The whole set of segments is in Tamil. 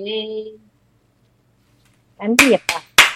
நன்றி அப்பா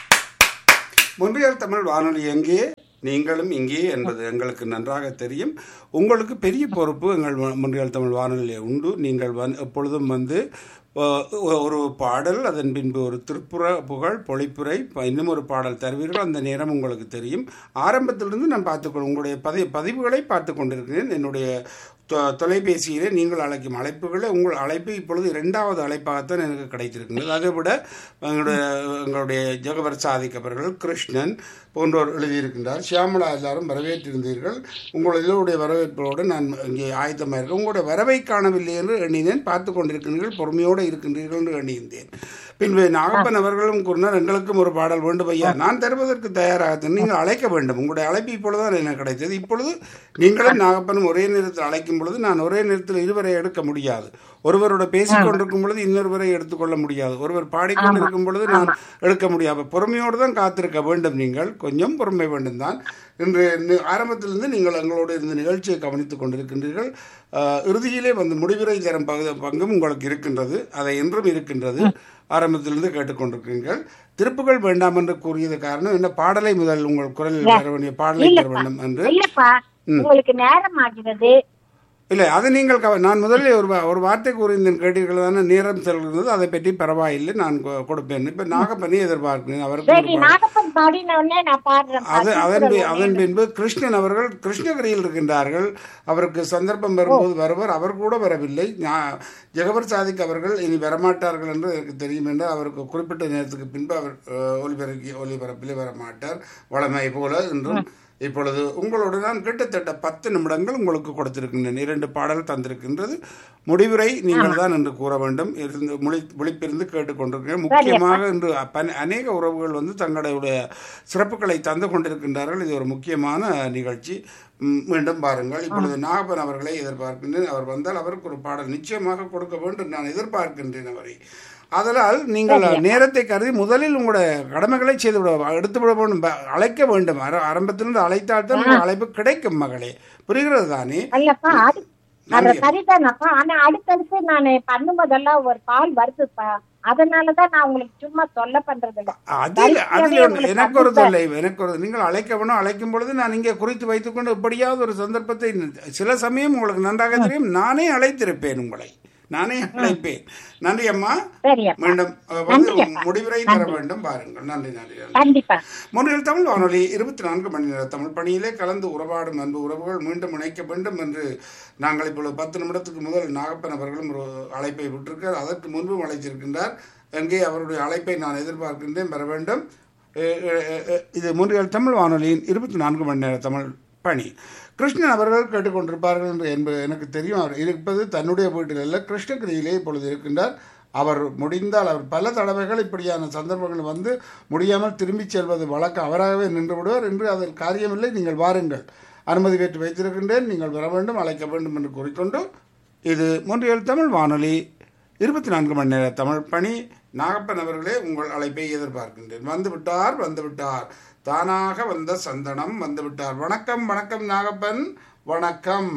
முன்றியல் தமிழ் வானொலி எங்கே நீங்களும் இங்கே என்பது எங்களுக்கு நன்றாக தெரியும் உங்களுக்கு பெரிய பொறுப்பு எங்கள் முன்றியல் தமிழ் வானொலியில் உண்டு நீங்கள் வந் எப்பொழுதும் வந்து அஹ், ஒரு பாடல் அதன் பின்பு ஒரு திருப்புற புகழ் பொழிப்புரை ப- இன்னும் ஒரு பாடல் தருவீர்கள் அந்த நேரம் உங்களுக்கு தெரியும் ஆரம்பத்திலிருந்து நான் பார்த்துக்கொள் உங்களுடைய பதி பதிவுகளை பார்த்து கொண்டிருக்கிறேன் என்னுடைய தொ- தொலைபேசியிலே நீங்கள் அழைக்கும் அழைப்புகளை உங்கள் அழைப்பு இப்பொழுது இரண்டாவது அழைப்பாகத்தான் எனக்கு கிடைத்திருக்கின்றது அதை விட எங்களுடைய எங்களுடைய ஜெகவர் சாதிக் அவர்கள் கிருஷ்ணன் போன்றோர் எழுதியிருக்கின்றார் ஷியாமலா எல்லாரும் வரவேற்றிருந்தீர்கள் உங்கள் எல்லோருடைய வரவேற்போடு நான் இங்கே ஆயத்தமாக இருக்கேன் உங்களுடைய வரவை காணவில்லை என்று எண்ணினேன் பார்த்து கொண்டிருக்கின்றீர்கள் பொறுமையோடு இருக்கின்றீர்கள் என்று எண்ணியிருந்தேன் பின்பு நாகப்பன் அவர்களும் கூறினார் எங்களுக்கும் ஒரு பாடல் வேண்டும் ஐயா நான் தருவதற்கு தயாராக நீங்கள் அழைக்க வேண்டும் உங்களுடைய அழைப்பு இப்பொழுதுதான் எனக்கு கிடைத்தது இப்பொழுது நீங்களும் நாகப்பனும் ஒரே நேரத்தில் அழைக்கும் பொழுது நான் ஒரே நேரத்தில் இருவரை எடுக்க முடியாது ஒருவரோட பேசிக் கொண்டிருக்கும் பொழுது இன்னொருவரை எடுத்துக்கொள்ள முடியாது ஒருவர் பாடிக்கொண்டிருக்கும் பொழுது நான் எடுக்க முடியாது பொறுமையோடு தான் காத்திருக்க வேண்டும் நீங்கள் கொஞ்சம் பொறுமை வேண்டும் தான் இன்று நி- ஆரம்பத்திலிருந்து நீங்கள் எங்களோடு இருந்த நிகழ்ச்சியை கவனித்துக் கொண்டிருக்கின்றீர்கள் ஆஹ், இறுதியிலே வந்து முடிவுரை தரும் பகு பங்கும் உங்களுக்கு இருக்கின்றது அதை என்றும் இருக்கின்றது ஆரம்பத்திலிருந்து கேட்டுக்கொண்டிருக்கிறீர்கள் திருப்புகள் வேண்டாம் என்று கூறியது காரணம் என்ன பாடலை முதல் உங்கள் குரலில் வர வேண்டிய பாடலை தர வேண்டும் என்று இல்லப்பா உங்களுக்கு நேரம் ஆகிறது இல்லை அது நீங்கள் கவ- நான் முதலில் ஒரு வா- ஒரு வார்த்தை கூறியிருந்தேன் கேட்டீர்கள் தானே நேரம் செல்கிறது அதை பற்றி பரவாயில்லை நான் கொ- கொடுப்பேன் இப்போ நாகப்பண்ணி எதிர்பார்க்கிறேன் அவருக்கு ஒரு சரி பாடல். நாகப்பன் பாடின உடனே நான் பாடுறேன் அது அதன் பி- அதன் பின்பு கிருஷ்ணன் அவர்கள் கிருஷ்ணகிரியில் இருக்கின்றார்கள் அவருக்கு சந்தர்ப்பம் வரும்போது வருவர் அவர் கூட வரவில்லை ஞா- ஜெகபர் சாதிக் அவர்கள் இனி வரமாட்டார்கள் என்று எனக்கு தெரியும் என்று அவருக்கு குறிப்பிட்ட நேரத்துக்கு பின்பு அவர் அஹ், ஒலிபரப்பி ஒலிபரப்பிலே வரமாட்டார் வளமை போல என்றும் இப்பொழுது உங்களோடு நான் கிட்டத்தட்ட பத்து நிமிடங்கள் உங்களுக்கு கொடுத்திருக்கின்றேன் இரண்டு பாடல் தந்திருக்கின்றது முடிவுரை நீங்கள் தான் என்று கூற வேண்டும் இருந்து முழி விழிப்பிருந்து கேட்டுக்கொண்டிருக்கிறேன் முக்கியமாக இன்று அப்ப- அநேக உறவுகள் வந்து தங்களுடைய சிறப்புகளை தந்து கொண்டிருக்கின்றார்கள் இது ஒரு முக்கியமான நிகழ்ச்சி ம், மீண்டும் பாருங்கள் இப்பொழுது நாகப்பன் அவர்களை எதிர்பார்க்கின்றேன் அவர் வந்தால் அவருக்கு ஒரு பாடல் நிச்சயமாக கொடுக்க வேண்டும் நான் எதிர்பார்க்கின்றேன் அவரை அதனால் நீங்கள் நேரத்தை கருதி முதலில் உங்களுடைய கடமைகளை செய்து விட எடுத்து விட வேண்டும் ப- அழைக்க வேண்டும் ஆர- ஆரம்பத்திலிருந்து அழைத்தால் தான் உங்கள் அழைப்பு கிடைக்கும் மகளே புரிகிறது தானே அல்லப்பா அது அது சரிதானப்பா ஆனா அடுத்தடுத்து நான் பண்ணும்போதெல்லாம் ஒரு கால் வருதுப்பா அதனாலதான் நான் உங்களுக்கு சும்மா சொல்ல பண்றது இல்ல அதில் அதில் வரிசையாவே ஒன்று- உங்களுக்கு எனக்கு ஒரு தொல்லை எனக்கு ஒரு நீங்கள் அழைக்க வேணும் அழைக்கும் பொழுது நான் இங்கே குறித்து வைத்துக்கொண்டு எப்படியாவது ஒரு சந்தர்ப்பத்தை சில சமயம் உங்களுக்கு நன்றாக தெரியும் நானே அழைத்திருப்பேன் உங்களை நானே அழைப்பேன் நன்றி அம்மா சரியப்பா மீண்டும் அஹ், வந்து முடிவுரை தர வேண்டும் பாருங்கள் நன்றி நன்றி நன்றி கண்டிப்பா முன்னில் தமிழ் வானொலி இருபத்தி நான்கு மணி நேர தமிழ் பணியிலே கலந்து உறவாடும் அன்பு உறவுகள் மீண்டும் இணைக்க வேண்டும் என்று நாங்கள் இப்பொழுது பத்து நிமிடத்துக்கு முதல் நாகப்பன் அவர்களும் ஒரு அழைப்பை விட்டிருக்கார் அதற்கு முன்பும் அழைத்திருக்கின்றார் எங்கே அவருடைய அழைப்பை நான் எதிர்பார்க்கின்றேன் பெற வேண்டும் எ- எ- எ- இது முன்றியல் தமிழ் வானொலியின் இருபத்தி நான்கு மணி நேர தமிழ் பணி கிருஷ்ணன் அவர்கள் கேட்டுக்கொண்டிருப்பார்கள் என்று என்பது எனக்கு தெரியும் அவர் இருப்பது தன்னுடைய வீட்டில் அல்ல கிருஷ்ணகிரியிலே இப்பொழுது இருக்கின்றார் அவர் முடிந்தால் அவர் பல தடவைகள் இப்படியான சந்தர்ப்பங்கள் வந்து முடியாமல் திரும்பிச் செல்வது வழக்கம் அவராகவே நின்று விடுவார் என்று அதில் காரியமில்லை நீங்கள் வாருங்கள் அனுமதி பெற்று வைத்திருக்கின்றேன் நீங்கள் வர வேண்டும் அழைக்க வேண்டும் என்று கூறிக்கொண்டு இது மூன்றியல் தமிழ் வானொலி இருபத்தி நான்கு மணி நேர தமிழ் பணி நாகப்பன் அவர்களே உங்கள் அழைப்பை எதிர்பார்க்கின்றேன் வந்து விட்டார் வந்து விட்டார் தானாக வந்த சந்தனம் வந்து விட்டார் வணக்கம் வணக்கம் நாகப்பன் வணக்கம்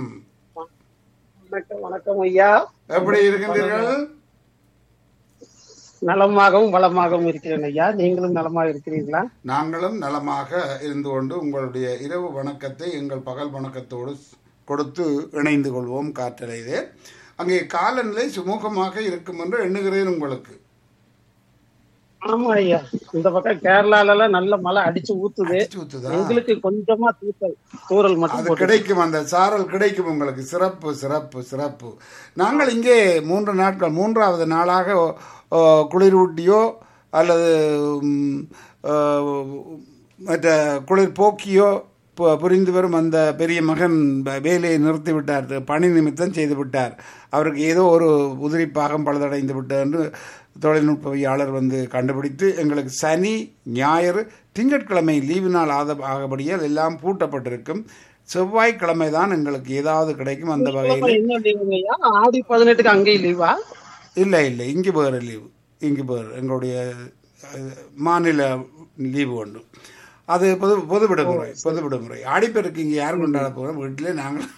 வணக்கம் வணக்கம் ஐயா எப்படி இருக்கின்றீர்கள் நலமாகவும் வளமாகவும் இருக்கிறேன் ஐயா நீங்களும் நலமாக இருக்கிறீர்களா நாங்களும் நலமாக இருந்து கொண்டு உங்களுடைய இரவு வணக்கத்தை எங்கள் பகல் வணக்கத்தோடு கொடுத்து இணைந்து கொள்வோம் காற்றலையிலே அங்கே காலநிலை சுமூகமாக இருக்கும் என்று எண்ணுகிறேன் உங்களுக்கு ஆமா ஐயா இந்த பக்கம் கேரளால எல்லாம் நல்ல மழை அடிச்சு ஊத்துது அடிச்சு ஊத்துதா? எங்களுக்கு கொஞ்சமா தூத்தல் தூரல் மட்டும் அது போட்டு கிடைக்கும் அந்த சாரல் கிடைக்கும் உங்களுக்கு சிறப்பு சிறப்பு சிறப்பு நாங்கள் இங்கே மூன்று நாட்கள் மூன்றாவது நாளாக ஓ, குளிரூட்டியோ அல்லது ம், ஆ, மற்ற குளிர் போக்கியோ பு- புரிந்து வரும் அந்த பெரிய மகன் ப- வேலையை நிறுத்தி விட்டார் பணி நிமித்தம் செய்து விட்டார் அவருக்கு ஏதோ ஒரு உதிரி பாகம் பழுதடைந்து விட்டது என்று தொழில்நுட்பவியாளர் வந்து கண்டுபிடித்து எங்களுக்கு சனி ஞாயிறு திங்கட்கிழமை லீவு நாள் ஆத ஆகபடியால் எல்லாம் பூட்டப்பட்டிருக்கும் செவ்வாய்க்கிழமை தான் எங்களுக்கு ஏதாவது கிடைக்கும் அந்த வகையில் என்ன லீவுங்க ஐயா ஆடி பதினெட்டுக்கு அங்கேயும் லீவா இல்லை இல்லை இங்கு வேறு லீவு இங்கு வேறு எங்களுடைய அஹ், மாநில லீவு உண்டு அது பொது பொது விடுமுறை பொது விடுமுறை ஆடிப்பெருக்கு இங்கே யார் கொண்டாட போகிறோம் வீட்டிலே நாங்கள்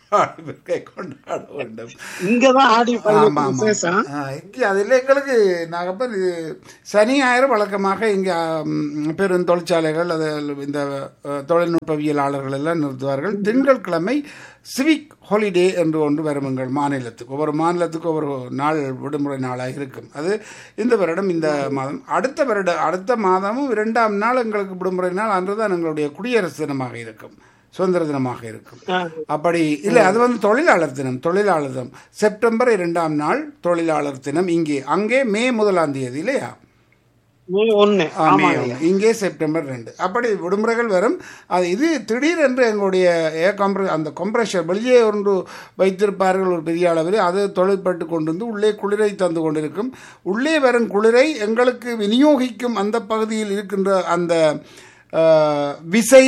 ஆடி பெருக்கை கொண்டாட வேண்டும் இங்கதான் ஆடி ஆமா, பதினெட்டு ஆமா. விசேஷம் ஆ, இங்க அதில் எங்களுக்கு நாங்கள் இப்போ இது சனி ஞாயிறு வழக்கமாக இங்கே பெரும் தொழிற்சாலைகள் அது இந்த அஹ், தொழில்நுட்பவியலாளர்கள் எல்லாம் நிறுத்துவார்கள் திங்கட்கிழமை சிவிக் ஹாலிடே என்று ஒன்று வரும் எங்கள் மாநிலத்துக்கு ஒவ்வொரு மாநிலத்துக்கு ஒவ்வொரு நாள் விடுமுறை நாளாக இருக்கும் அது இந்த வருடம் இந்த மாதம் அடுத்த வருட அடுத்த மாதமும் இரண்டாம் நாள் எங்களுக்கு விடுமுறை நாள் அன்றுதான் எங்களுடைய குடியரசு தினமாக இருக்கும் சுதந்திர தினமாக இருக்கும் அப்படி இல்லை அது வந்து தொழிலாளர் தினம் தொழிலாளர் தினம் செப்டம்பர் இரண்டாம் நாள் தொழிலாளர் தினம் இங்கே அங்கே மே முதலாம் தேதி இல்லையா மே ஒண்ணு ஆ, மே ஆமா ஒன்று. இங்கே செப்டம்பர் ரெண்டு அப்படி விடுமுறைகள் வரும் அது இது திடீரென்று எங்களுடைய ஏர் கம்ப்ர அந்த கம்ப்ரெஷர் வெளியே ஒன்று வைத்திருப்பார்கள் ஒரு பெரிய அளவில் அது தொழிற்பட்டு கொண்டு வந்து உள்ளே குளிரை தந்து கொண்டிருக்கும் உள்ளே வரும் குளிரை எங்களுக்கு விநியோகிக்கும் அந்த பகுதியில் இருக்கின்ற அந்த ஆ, விசை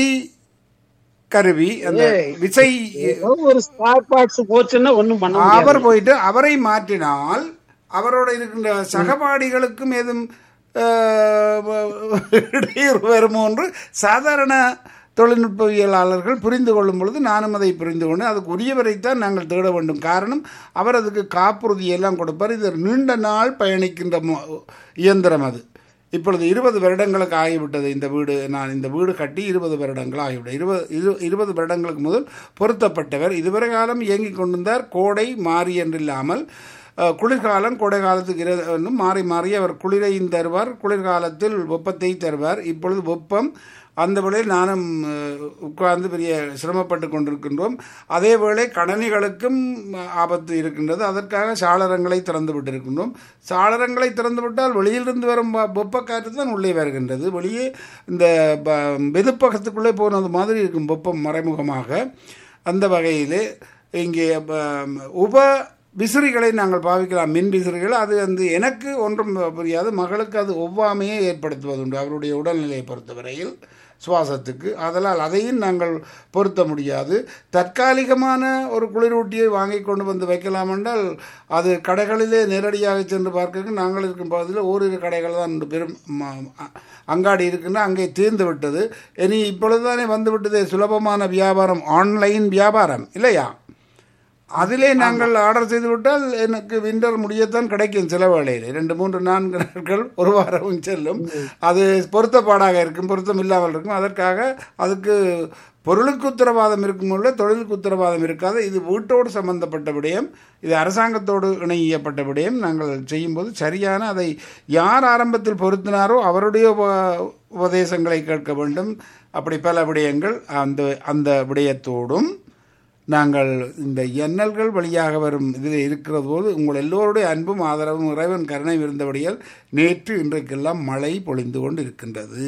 கருவி அந்த விசை ஏதோ ஒரு ஸ்பாட் பார்ட்ஸ் போச்சுன்னா ஒண்ணும் பண்ண முடியாது அவர் போயிட்டு அவரை மாற்றினால் அவரோட இருக்கின்ற சகபாடிகளுக்கும் ஏதும் அஹ், இடையூறு வருமோ என்று சாதாரண தொழில்நுட்பவியலாளர்கள் புரிந்து கொள்ளும் பொழுது நானும் அதை புரிந்து கொண்டு அதுக்கு உரியவரைத்தான் நாங்கள் தேட வேண்டும் காரணம் அவர் அதுக்கு காப்புறுதி எல்லாம் கொடுப்பார் இது நீண்ட நாள் பயணிக்கின்ற மோ- இயந்திரம் அது இப்பொழுது இருபது வருடங்களுக்கு ஆகிவிட்டது இந்த வீடு நான் இந்த வீடு கட்டி இருபது வருடங்கள் ஆகிவிட்டது இருபது இரு இருபது வருடங்களுக்கு முதல் பொருத்தப்பட்டவர் இதுவரை காலம் இயங்கிக் கொண்டிருந்தார் கோடை மாறி என்றில்லாமல் அஹ், குளிர்காலம் கோடை காலத்துக்கு இரு- இன்னும் மாறி மாறி அவர் குளிரையும் தருவார் குளிர்காலத்தில் வெப்பத்தை தருவார் இப்பொழுது வெப்பம் அந்த வேளையில் நானும் அஹ், உட்கார்ந்து பெரிய சிரமப்பட்டு கொண்டிருக்கின்றோம் அதே வேளை கணனிகளுக்கும் ஆபத்து இருக்கின்றது அதற்காக சாளரங்களை திறந்து விட்டிருக்கின்றோம் சாளரங்களை திறந்து விட்டால் வெளியிலிருந்து வரும் வ- வெப்பக்காற்று தான் உள்ளே வருகின்றது வெளியே இந்த ப- வெதுப்பகத்துக்குள்ளே போனது மாதிரி இருக்கும் வெப்பம் மறைமுகமாக அந்த வகையிலே இங்கே ப- உப விசிறிகளை நாங்கள் பாவிக்கலாம் மின் விசிறிகள் அது வந்து எனக்கு ஒன்றும் புரியாது மகளுக்கு அது ஒவ்வாமையை ஏற்படுத்துவதுண்டு அவருடைய உடல்நிலையை பொறுத்தவரையில் சுவாசத்துக்கு அதனால் அதையும் நாங்கள் பொருத்த முடியாது தற்காலிகமான ஒரு குளிரூட்டியை வாங்கி கொண்டு வந்து வைக்கலாம் என்றால் அது கடைகளிலே நேரடியாக சென்று பார்க்க நாங்கள் இருக்கும் பகுதியில் ஓரிரு கடைகள் தான் உண்டு. பெரும் ம- அ- அங்காடி இருக்குன்னா அங்கே தீர்ந்து விட்டது இனி இப்பொழுதுதானே வந்து விட்டது சுலபமான வியாபாரம் ஆன்லைன் வியாபாரம் இல்லையா அதிலே நாங்கள் ஆர்டர் செய்து விட்டால் எனக்கு விண்டர் முடியத்தான் கிடைக்கும் சில வேளையில் ரெண்டு மூன்று நான்கு நாட்கள் ஒரு வாரமும் செல்லும் அது பொருத்தப்பாடாக இருக்கும் பொருத்தம் இல்லாமல் இருக்கும் அதற்காக அதுக்கு பொருளுக்கு உத்தரவாதம் இருக்கும் உள்ள தொழிலுக்கு உத்தரவாதம் இருக்காது இது வீட்டோடு சம்பந்தப்பட்ட விடயம் இது அரசாங்கத்தோடு இணையப்பட்ட விடயம் நாங்கள் செய்யும்போது சரியான அதை யார் ஆரம்பத்தில் பொருத்தினாரோ அவருடைய உப- உபதேசங்களை கேட்க வேண்டும் அப்படி பல விடயங்கள் அந்த அந்த விடயத்தோடும் நாங்கள் இந்த எண்ணல்கள் வழியாக வரும் இதில் இருக்கிற போது உங்கள் எல்லோருடைய அன்பும் ஆதரவும் இறைவன் கருணை இருந்தபடியால் நேற்று இன்றைக்கெல்லாம் மழை பொழிந்து கொண்டு இருக்கின்றது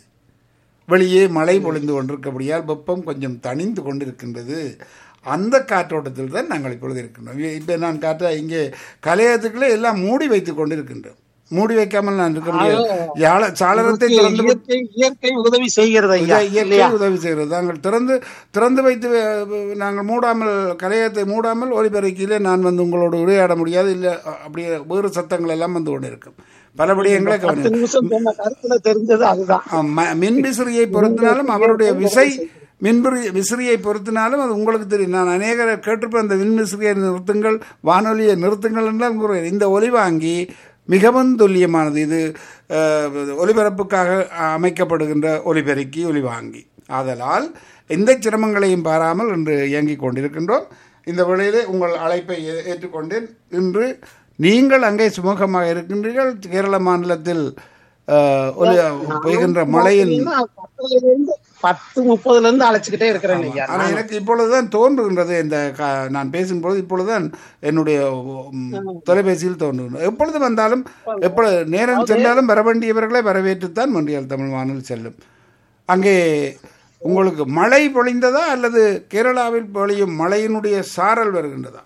வெளியே மழை பொழிந்து கொண்டிருக்கபடியால் வெப்பம் கொஞ்சம் தணிந்து கொண்டிருக்கின்றது அந்த காற்றோட்டத்தில் தான் நாங்கள் இப்பொழுது இருக்கின்றோம் இப்போ நான் காற்ற இங்கே கலையத்துக்குள்ளே எல்லாம் மூடி வைத்துக் கொண்டிருக்கின்றோம் மூடி வைக்காமல் நான் இருக்க முடியாது யாழ சாளரத்தை திறந்து விட்டு- இயற்கை இயற்கை உதவி செய்கிறது ஐயா இதை இயற்கை உதவி செய்கிறது நாங்கள் திறந்து திறந்து வைத்து அஹ், நாங்கள் மூடாமல் கலையத்தை மூடாமல் ஒலிபெருக்கிலே நான் வந்து உங்களோடு உரையாட முடியாது இல்லை அப்படியே வேறு சத்தங்கள் எல்லாம் வந்து கொண்டு இருக்கும் பல விடயங்களை பத்து கவனி நிமிஷம் சொன்ன கருத்துல தெரிஞ்சது அதுதான் ஆம், ம- மின் விசிறியை பொறுத்தினாலும் அவருடைய விசை மின்புரி விசிறியை பொறுத்தினாலும் அது உங்களுக்கு தெரியும் நான் அநேகரை கேட்டிருப்பேன் அந்த மின் விசிறியை நிறுத்துங்கள் வானொலியை நிறுத்துங்கள் என்றால் கூறுவேன் இந்த ஒலி வாங்கி மிகவும் துல்லியமானது இது அஹ், ஒலிபரப்புக்காக அமைக்கப்படுகின்ற ஒலிபெருக்கி ஒலிவாங்கி ஆதலால் எந்த சிரமங்களையும் பாராமல் இன்று இயங்கிக் கொண்டிருக்கின்றோம் இந்த வேளையிலே உங்கள் அழைப்பை ஏ- ஏற்றுக்கொண்டேன் இன்று நீங்கள் அங்கே சுமூகமாக இருக்கின்றீர்கள் கேரள மாநிலத்தில் அஹ், ஒரு பெய்கின்ற மழையின் பாத்தீங்கன்னா, பத்துல இருந்து பத்து முப்பதுல இருந்து அழைச்சுக்கிட்டே இருக்கிறேன் ஐயா ஆனால் எனக்கு இப்பொழுதுதான் தோன்றுகின்றது இந்த க- நான் பேசும்போது இப்பொழுதுதான் என்னுடைய ம், தொலைபேசியில் தோன்றுகின்றது எப்பொழுது வந்தாலும் எப்பொழுது நேரம் சென்றாலும் வர வேண்டியவர்களை வரவேற்றுத்தான் மொன்றியல் தமிழ் வானொலி செல்லும் அங்கே உங்களுக்கு மழை பொழிந்ததா அல்லது கேரளாவில் பொழியும் மழையினுடைய சாரல் வருகின்றதா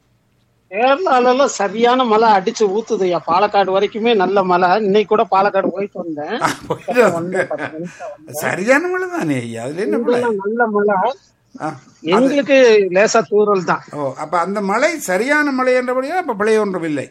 கேரளால எல்லாம் சரியான மழை அடிச்சு ஊத்துது ஐயா பாலக்காடு வரைக்குமே நல்ல மழை இன்னைக்கு கூட பாலக்காடு போயிட்டு வந்தேன் வந்தேன், பத்து நிமிஷம் வந்தேன். சரியான மழை தானே ஐயா அதுல என்ன மழை இங்கெல்லாம் நல்ல மழை ஆ, எங்களுக்கு லேசா தூறல் தான் ஓ அப்ப அந்த மழை சரியான மழை என்றபடியா அப்ப பிழை ஒன்றும் இல்லை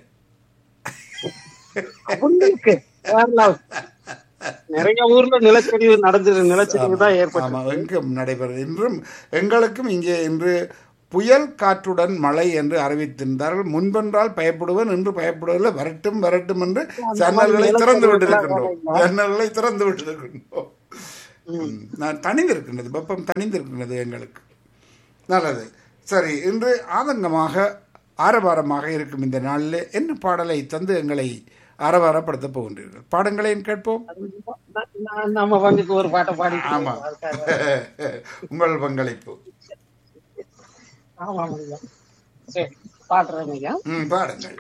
அவங்களுக்கு கேரளா நிறைய ஊர்ல நிலச்சரிவு நடந்தது நிலச்சரிவு தான் ஏற்பட்டு ஆமாம் எங்கும் நடைபெறுது இன்றும் எங்களுக்கும் இங்கே இன்று புயல் காற்றுடன் மழை என்று அறிவித்திருந்தார்கள் முன்பென்றால் பயப்படுவன் என்று பயப்படுவதில்லை வரட்டும் வரட்டும் என்று ஜன்னல்களை திறந்து விட்டிருக்கின்றோம் ஜன்னல்களை திறந்து விட்டிருக்கின்றோம் ம். நான் தனிந்திருக்கின்றது வெப்பம் தனிந்திருக்கின்றது எங்களுக்கு நல்லது சரி இன்று ஆதங்கமாக ஆரவாரமாக இருக்கும் இந்த நாளில் என்ன பாடலை தந்து எங்களை ஆரவாரப்படுத்த போகின்றீர்கள் பாடங்களையும் கேட்போம் ந- ந- நம்ம பங்குக்கு ஒரு பாட்டை பாடி ஆமா உங்கள் பங்களிப்பு ஆமா ஐயா சரி பாடுறேன் ஐயா ம் பாடுங்கள்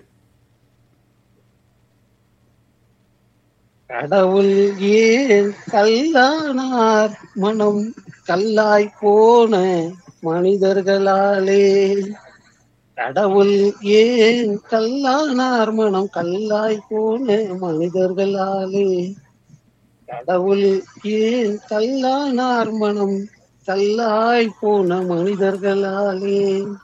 கடவுள் ஏன் கல்லானார் மனம் கல்லாய் போன மனிதர்களாலே கடவுள் ஏன் கல்லானார் மனம் கல்லாய் போன மனிதர்களாலே கடவுள் ஏன் கல்லானார் மனம் கல்லாய் போன மனிதர்களாலே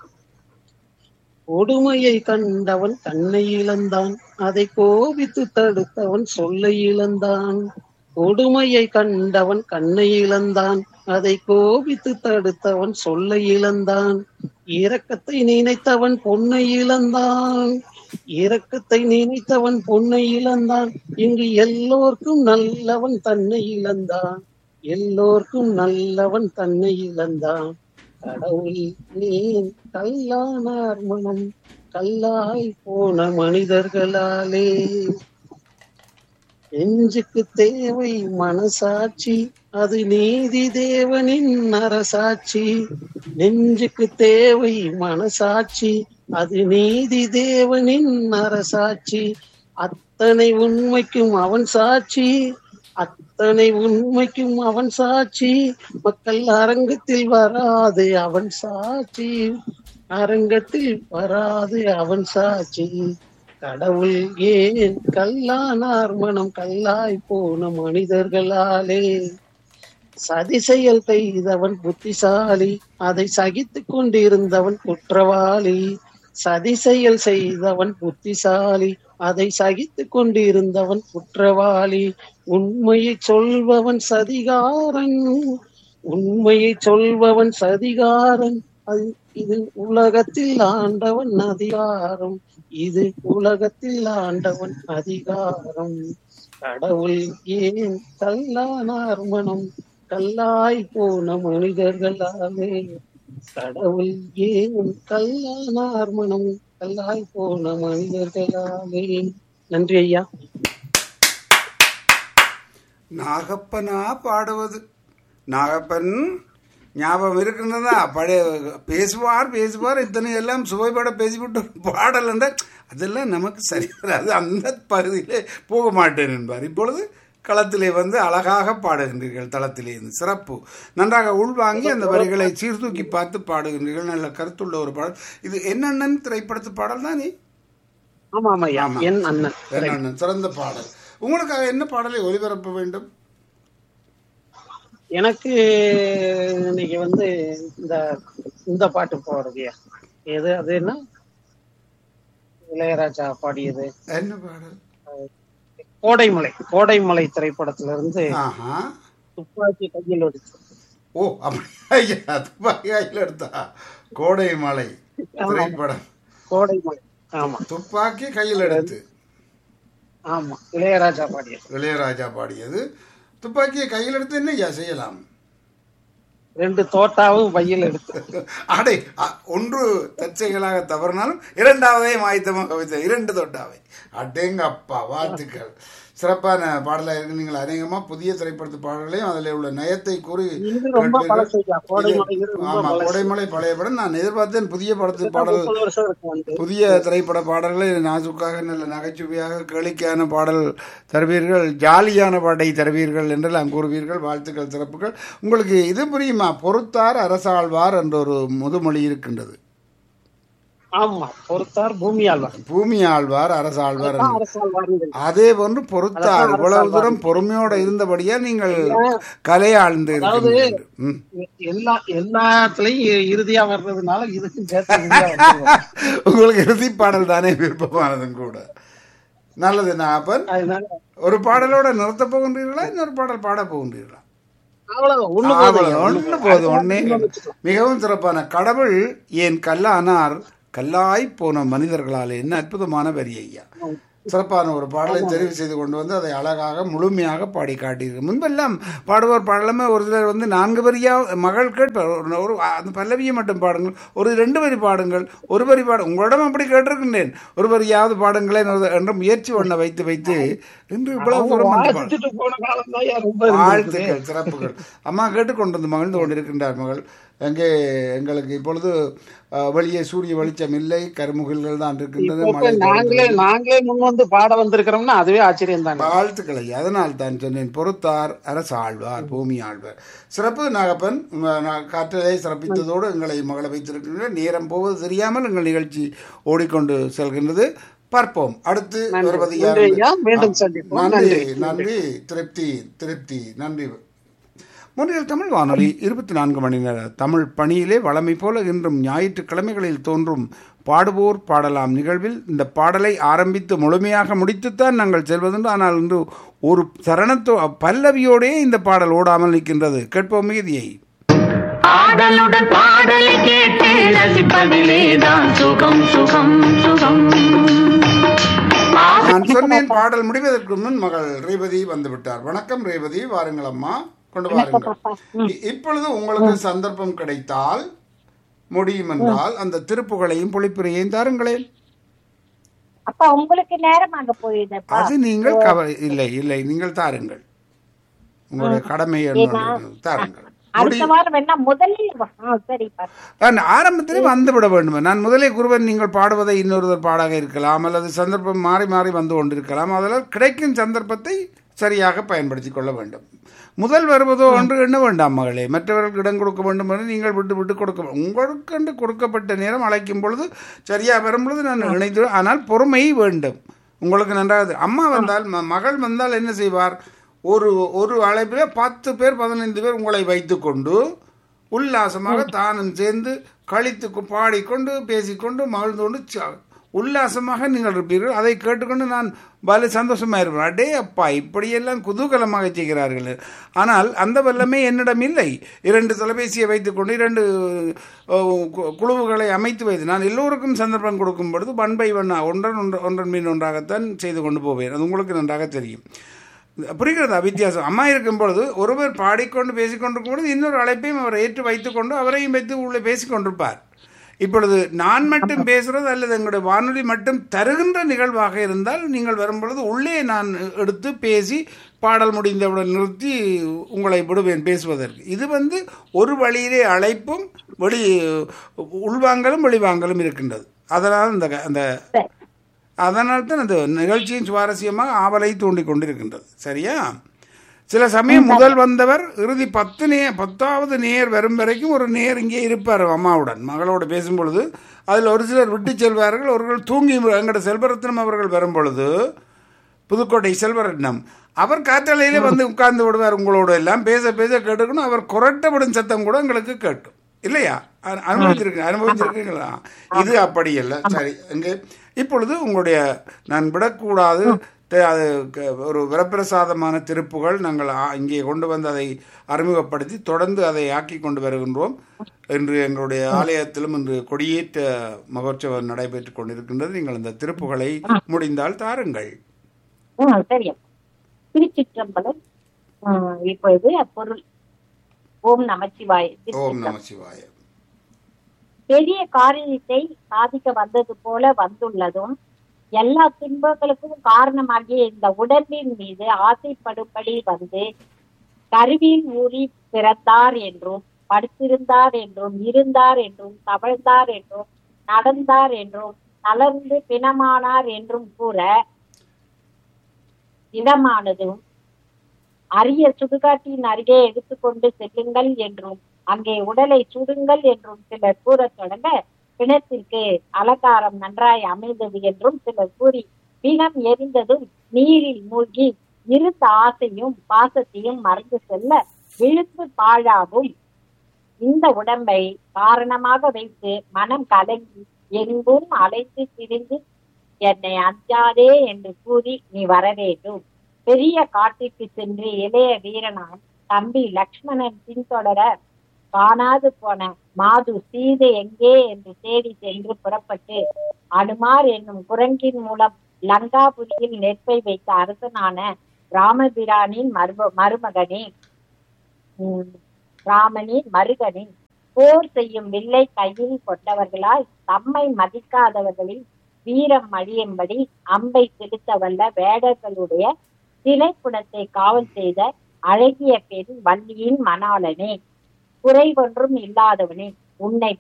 கொடுமையை கண்டவன் கண்ணை இழந்தான் அதை கோபித்து தடுத்தவன் சொல்லை இழந்தான் கொடுமையை கண்டவன் கண்ணை இழந்தான் அதை கோபித்து தடுத்தவன் சொல்லை இழந்தான் இரக்கத்தை நினைத்தவன் பொன்னை இழந்தான் இரக்கத்தை நினைத்தவன் பொன்னை இழந்தான் இங்கு எல்லோர்க்கும் நல்லவன் தன்னை இழந்தான் எல்லோர்க்கும் நல்லவன் தன்னை இழந்தான் கடவுள் நீ கல்லானார் மனம் கல்லாய் போன மனிதர்களாலே நெஞ்சுக்கு தேவை மனசாட்சி அது நீதி தேவனின் அரசாட்சி நெஞ்சுக்கு தேவை மனசாட்சி அது நீதி தேவனின் அரசாட்சி அத்தனை உண்மைக்கும் அவன் சாட்சி அத்தனை உண்மைக்கும் அவன் சாட்சி மக்கள் அரங்கத்தில் வராது அவன் சாட்சி அரங்கத்தில் வராது அவன் சாட்சி கடவுள் ஏன் கல்லானார் மனம் கல்லாய் போன மனிதர்களாலே சதி செயல் செய்தவன் புத்திசாலி அதை சகித்துக் கொண்டிருந்தவன் குற்றவாளி சதி செயல் செய்தவன் புத்திசாலி அதை சகித்துக் கொண்டிருந்தவன் குற்றவாளி உண்மையை சொல்பவன் சதிகாரன் உண்மையை சொல்பவன் சதிகாரன் அது இது உலகத்தில் ஆண்டவன் அதிகாரம் இது உலகத்தில் ஆண்டவன் அதிகாரம் கடவுள் ஏன் கல்லானார் மனம் கல்லாய் போன மனிதர்களாலே கடவுள் ஏன் கல்லானார் மனம் கல்லாய் போன மனிதர்களாலே நன்றி ஐயா நாகப்பனா பாடுவது நாகப்பன் ஞாபகம் இருக்கின்றதா பழைய பேசுவார் பேசுவார் இத்தனை எல்லாம் சுவைப்பட பேசிவிட்டு பாடல் என்றால் அதெல்லாம் நமக்கு சரி வராது அந்த பகுதியிலே போக மாட்டேன் என்பார் இப்பொழுது களத்திலே வந்து அழகாக பாடுகின்றீர்கள் தளத்திலே இருந்து சிறப்பு நன்றாக உள்வாங்கி அந்த வரிகளை சீர்தூக்கி பார்த்து பாடுகின்றீர்கள் நல்ல கருத்துள்ள ஒரு பாடல் இது என்னென்னு திரைப்படத்து பாடல் தானே ஆமா ஆமா ஐயா ஆமா. என் அண்ணன் என்னென்ன சிறந்த பாடல் உங்களுக்காக என்ன பாடலை ஒளிபரப்ப வேண்டும் எனக்கு இன்னைக்கு வந்து இந்த இந்த பாட்டு போடுறதுயா எது அது என்ன இளையராஜா பாடியது என்ன பாடல் கோடைமலை கோடைமலை திரைப்படத்துல இருந்து ஆஹா துப்பாக்கி கையில் எடுத்து ஓ அப்படி ஐயா துப்பாக்கி கையில் எடுத்தா கோடை மலை திரைப்படம் கோடைமலை ஆமா துப்பாக்கி கையில் எடுத்து ஆமா இளையராஜா பாடியது இளையராஜா பாடியது துப்பாக்கியை கையில் எடுத்து என்ன ஐயா செய்யலாம் ரெண்டு தோட்டாவும் பையில் எடுத்து அடே அ- ஒன்று தற்செயலாக தவறினாலும் இரண்டாவதே மாய்த்தமாக கவிதை இரண்டு தொட்டாவை அடேங்க அப்பா வாழ்த்துக்கள் சிறப்பான பாடலாக இருக்கு நீங்கள் அநேகமா புதிய திரைப்படத்து பாடல்களையும் அதில் உள்ள நயத்தை கூறி இது ரொம்ப கேட்பீர்கள். பழசையா கோடைமலை இது ரொம்ப ஆமா பழசு கோடைமலை பழைய படம் நான் எதிர்பார்த்தேன் புதிய படத்து பாடல் முப்பது வருஷம் இருக்கு வந்து புதிய திரைப்பட பாடல்களை நாசுக்காக நல்ல நகைச்சுவையாக கேளிக்கையான பாடல் தருவீர்கள் ஜாலியான பாட்டை தருவீர்கள் என்றெல்லாம் கூறுவீர்கள் வாழ்த்துக்கள் சிறப்புகள் உங்களுக்கு இது புரியுமா பொறுத்தார் அரசாழ்வார் என்ற ஒரு முதுமொழி இருக்கின்றது ஆமா பொறுத்தார் பூமி ஆழ்வார் பூமி ஆழ்வார் அரசாழ்வார் என்று. அரசால் வாழ்ந்து அதே போன்று பொறுத்தார் இவ்வளவு தூரம் பொறுமையோட இருந்தபடியா நீங்கள் கலையை ஆழ்ந்து இருக்கின்றீர்கள் ம். எல்லா எல்லாத்துலயும் இ- இறுதியா வர்றதுனால இதுக்கும் சேர்த்து இறுதியா வந்துருவோம். உங்களுக்கு இறுதி பாடல் தானே விருப்பமானதும் கூட நல்லது நான் அப்பன் அதனால ஒரு பாடலோட நிறுத்த போகின்றீர்களா இன்னொரு பாடல் பாட போகின்றீர்களா அவ்வளவுதான் ஒண்ணு போதும் அவ்வளவு, ஒண்ணு போதும் ஒண்ணே மிகவும் சிறப்பான கடவுள் ஏன் கல்லானார் கல்லாய் போன மனிதர்களால் என்ன அற்புதமான வரி ஐயா சிறப்பான ஒரு பாடலை தெரிவு செய்து கொண்டு வந்து அதை அழகாக முழுமையாக பாடி காட்டியிருக்கு முன்பெல்லாம் பாடுவோர் பாடலாமே ஒரு சிலர் வந்து நான்கு வரியா மகள் கேட்பார் ஒரு- ஒரு அந்த பல்லவியை மட்டும் பாடுங்கள் ஒரு ரெண்டு வரி பாடுங்கள் ஒரு வரி பாடு உங்களிடம் அப்படி கேட்டிருக்கின்றேன் ஒரு வரியாவது பாடுங்களேன் என்று- என்று முயற்சி பண்ண வைத்து வைத்து இன்று இவ்வளவு தூரம் வந்து பாடு- வாழ்த்துட்டு போன காலம் தான் ரொம்ப இருந்திருக்குது. வாழ்த்துக்கள் சிறப்புகள் அம்மா கேட்டுக்கொண்டு வந்து மகிழ்ந்து கொண்டிருக்கின்றார் மகள் எங்கே எங்களுக்கு இப்பொழுது அஹ், வெளியே சூரிய வெளிச்சம் இல்லை கருமுகில்கள் தான் இருக்கின்றது இப்ப மழை நாங்களே நாங்களே முன் வந்து பாட வந்திருக்கிறோம்னா அதுவே ஆச்சரியம் தானே வாழ்த்துக்களை அதனால் தான் சொன்னேன் பொறுத்தார் அரசு ஆழ்வார் பூமி ஆழ்வார் சிறப்பு நாகப்பன் உங்க- நான் காற்றலை சிறப்பித்ததோடு எங்களை மகள வைத்திருக்கின்ற நேரம் போவது தெரியாமல் எங்கள் நிகழ்ச்சி ஓடிக்கொண்டு செல்கின்றது பார்ப்போம் அடுத்து வருவது யார் நன்றி என்று- ஐயா. மீண்டும் சந்திப்போம். நன்றி நன்றி. நன்றி திருப்தி திருப்தி நன்றி முன்னில் தமிழ் வானொலி இருபத்தி நான்கு மணி நேர தமிழ் பணியிலே வளமை போல இன்றும் ஞாயிற்றுக்கிழமைகளில் தோன்றும் பாடுவோர் பாடலாம் நிகழ்வில் இந்த பாடலை ஆரம்பித்து முழுமையாக முடித்துத்தான் நாங்கள் செல்வதுண்டு ஆனால் இன்று ஒரு சரணத்தோ பல்லவியோடே இந்த பாடல் ஓடாமல் நிற்கின்றது கேட்போம் மீதியை ஆடலுடன் பாடலை கேட்டு ரசிப்பதிலேதான் சுகம் சுகம் சுகம் நான் சொன்னேன் பாடல் முடிவதற்கு முன் மகள் ரேவதி வந்து விட்டார் வணக்கம் ரேவதி வாருங்கள் அம்மா கொண்டு வாருங்கள் இ- இப்பொழுது உங்களுக்கு சந்தர்ப்பம் கிடைத்தால் முடியும் என்றால் அந்த திருப்புகளையும் பொழிப்புரையையும் தாருங்களேன் அப்ப உங்களுக்கு நேரமாக போயிடுதப்பா அது நீங்கள் கவலை இல்லை இல்லை நீங்கள் தாருங்கள் உங்களுடைய கடமை என்ன தாருங்கள் அடுத்த வாரம் என்ன முதலில் வா- ஆ, சரிப்பா நான் ஆரம்பத்திலே வந்து விட வேண்டும் நான் முதலே கூறுவேன் நீங்கள் பாடுவதை இன்னொருவர் பாடாக இருக்கலாம் அல்லது சந்தர்ப்பம் மாறி மாறி வந்து கொண்டிருக்கலாம் அதனால் கிடைக்கும் சந்தர்ப்பத்தை சரியாக பயன்படுத்திக் கொள்ள வேண்டும் முதல் வருவதோ ஒன்று எண்ண வேண்டாம் மகளே மற்றவர்களுக்கு இடம் கொடுக்க வேண்டும் என்று நீங்கள் விட்டு விட்டு கொடுக்க வே- உங்களுக்கு என்று கொடுக்கப்பட்ட நேரம் அழைக்கும் பொழுது சரியா வரும் பொழுது நான் இணைத்து ஆனால் பொறுமை வேண்டும் உங்களுக்கு நன்றாக அம்மா வந்தால் ம- மகள் வந்தால் என்ன செய்வார் ஒரு ஒரு அழைப்பில் பத்து பேர் பதினைந்து பேர் உங்களை வைத்துக்கொண்டு உல்லாசமாக தானும் சேர்ந்து கழித்து கொ- பாடிக்கொண்டு பேசிக்கொண்டு மகிழ்ந்து கொண்டு ச- உல்லாசமாக நீங்கள் இருப்பீர்கள் அதை கேட்டுக்கொண்டு நான் பல சந்தோஷமாக இருப்பேன் அடே அப்பா இப்படியெல்லாம் குதூகலமாக செய்கிறார்கள் ஆனால் அந்த வல்லமே என்னிடம் இல்லை இரண்டு தொலைபேசியை வைத்துக்கொண்டு இரண்டு அஹ், கு- குழுவுகளை அமைத்து வைத்து நான் எல்லோருக்கும் சந்தர்ப்பம் கொடுக்கும் பொழுது ஒன் பை ஒன் ஒன்றன் ஒன்று ஒன்றன் மீன் ஒன்றாகத்தான் செய்து கொண்டு போவேன் அது உங்களுக்கு நன்றாக தெரியும் புரிகிறதா வித்தியாசம் அம்மா இருக்கும் பொழுது ஒருவர் பாடிக்கொண்டு பேசிக்கொண்டிருக்கும் பொழுது இன்னொரு அழைப்பையும் அவர் ஏற்று வைத்துக்கொண்டு அவரையும் வைத்து உள்ளே பேசிக்கொண்டிருப்பார் இப்பொழுது நான் மட்டும் பேசுறது அல்லது எங்களுடைய வானொலி மட்டும் தருகின்ற நிகழ்வாக இருந்தால் நீங்கள் வரும் பொழுது உள்ளே நான் எடுத்து பேசி பாடல் முடிந்தவுடன் நிறுத்தி உங்களை விடுவேன் பேசுவதற்கு இது வந்து ஒரு வழியிலே அழைப்பும் வெளி உள்வாங்கலும் வெளிவாங்கலும் இருக்கின்றது அதனால் இந்த க- அந்த அதனால் தான் அந்த நிகழ்ச்சியின் சுவாரஸ்யமாக ஆவலை தூண்டி கொண்டிருக்கின்றது சரியா சில சமயம் முதல் வந்தவர் இறுதி பத்து நே பத்தாவது நேர் வரும் வரைக்கும் ஒரு நேர் இங்கே இருப்பார் அம்மாவுடன் மகளோடு பேசும் பொழுது அதில் ஒரு சிலர் விட்டு செல்வார்கள் அவர்கள் தூங்கி எங்களோட செல்வரத்னம் அவர்கள் வரும் பொழுது புதுக்கோட்டை செல்வரத்னம் அவர் காற்றலையிலே வந்து உட்கார்ந்து விடுவார் உங்களோட எல்லாம் பேச பேச கேட்டுக்கணும் அவர் குரட்டப்படும் சத்தம் கூட எங்களுக்கு கேட்டும் இல்லையா அனு- அனுபவிச்சிருக்க அனுபவிச்சிருக்கீங்களா இது அப்படி இல்லை சரி இங்கே இப்பொழுது உங்களுடைய நான் விடக்கூடாது தே- அது க- ஒரு வரப்பிரசாதமான திருப்புகள் நாங்கள் ஆ- இங்கே கொண்டு வந்து அதை அறிமுகப்படுத்தி தொடர்ந்து அதை ஆக்கி கொண்டு வருகின்றோம் இன்று எங்களுடைய ஆலயத்திலும் இன்று கொடியேற்ற மகோற்சவம் நடைபெற்றுக் கொண்டிருக்கின்றது நீங்கள் அந்த திருப்புகளை முடிந்தால் தாருங்கள் ம் சரி திருச்சிற்றம்பலம் ம், இப்பொழுது பொருள் ஓம் நமச்சிவாய ஓம் நம சிவாய பெரிய காரியத்தை சாதிக்க வந்தது போல வந்துள்ளதும் எல்லா துன்பங்களுக்கும் காரணமாகிய இந்த உடம்பின் மீது ஆசைப்படும்படி வந்து கருவியில் ஊறி பிறந்தார் என்றும் படுத்திருந்தார் என்றும் இருந்தார் என்றும் தவழ்ந்தார் என்றும் நடந்தார் என்றும் தளர்ந்து பிணமானார் என்றும் கூற இடமானதும் அரிய சுடுகாட்டின் அருகே எடுத்துக்கொண்டு செல்லுங்கள் என்றும் அங்கே உடலை சுடுங்கள் என்றும் சிலர் கூறத் தொடங்க பிணத்திற்கு அலங்காரம் நன்றாய் அமைந்தது என்றும் சிலர் கூறி பிணம் எரிந்ததும் நீரில் மூழ்கி இருந்த ஆசையும் பாசத்தையும் மறந்து செல்ல விழுந்து பாழாகும் இந்த உடம்பை காரணமாக வைத்து மனம் கலங்கி எங்கும் அலைந்து திரிந்து என்னை அஞ்சாதே என்று கூறி நீ வர வேண்டும் பெரிய காட்டிற்கு சென்று இளைய வீரனான் தம்பி லக்ஷ்மணன் பின்தொடர காணாது போன மாது சீதை எங்கே என்று தேடி சென்று புறப்பட்டு அனுமார் என்னும் குரங்கின் மூலம் லங்காபுரியில் நெற்பை வைத்த அரசனான ராமபிரானின் மரும மருமகனே உம், ராமனின் மருகனின் போர் செய்யும் வில்லை கையில் கொண்டவர்களாய் தம்மை மதிக்காதவர்களின் வீரம் அழியும்படி அம்பை செலுத்த வல்ல வேடர்களுடைய திணைப்புணத்தை காவல் செய்த அழகிய பெண் வள்ளியின் மணாளனே குறைவொன்றும் இல்லாதவனே உன்னை